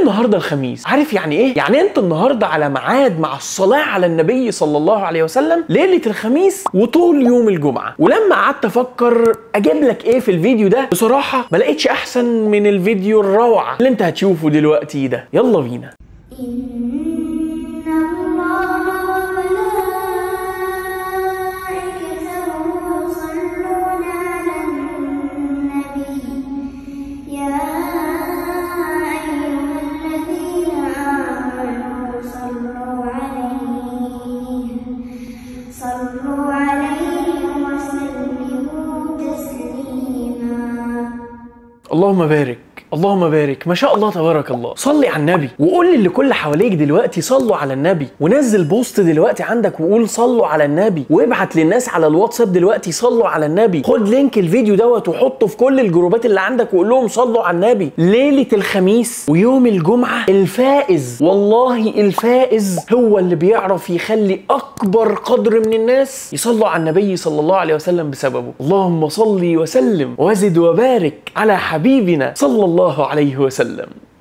النهارده الخميس عارف يعني ايه يعني انت النهارده على ميعاد مع الصلاه على النبي صلى الله عليه وسلم ليله الخميس وطول يوم الجمعه ولما قعدت افكر اجيب لك ايه في الفيديو ده بصراحه ما لقيتش احسن من الفيديو الروعه اللي انت هتشوفه دلوقتي ده يلا بينا إن الله وملائكته يصلون على النبي يا أيها الذين آمنوا صلوا عليه صلوا عليه وسلموا تسليما اللهم بارك اللهم بارك ما شاء الله تبارك الله صلي على النبي وقول للي كل حواليك دلوقتي صلوا على النبي ونزل بوست دلوقتي عندك وقول صلوا على النبي وابعت للناس على الواتساب دلوقتي صلوا على النبي خد لينك الفيديو دوت وحطه في كل الجروبات اللي عندك وقول لهم صلوا على النبي ليله الخميس ويوم الجمعه الفائز والله الفائز هو اللي بيعرف يخلي اكبر قدر من الناس يصلوا على النبي صلى الله عليه وسلم بسببه اللهم صل وسلم وزد وبارك على حبيبنا صلى الله عليه وسلم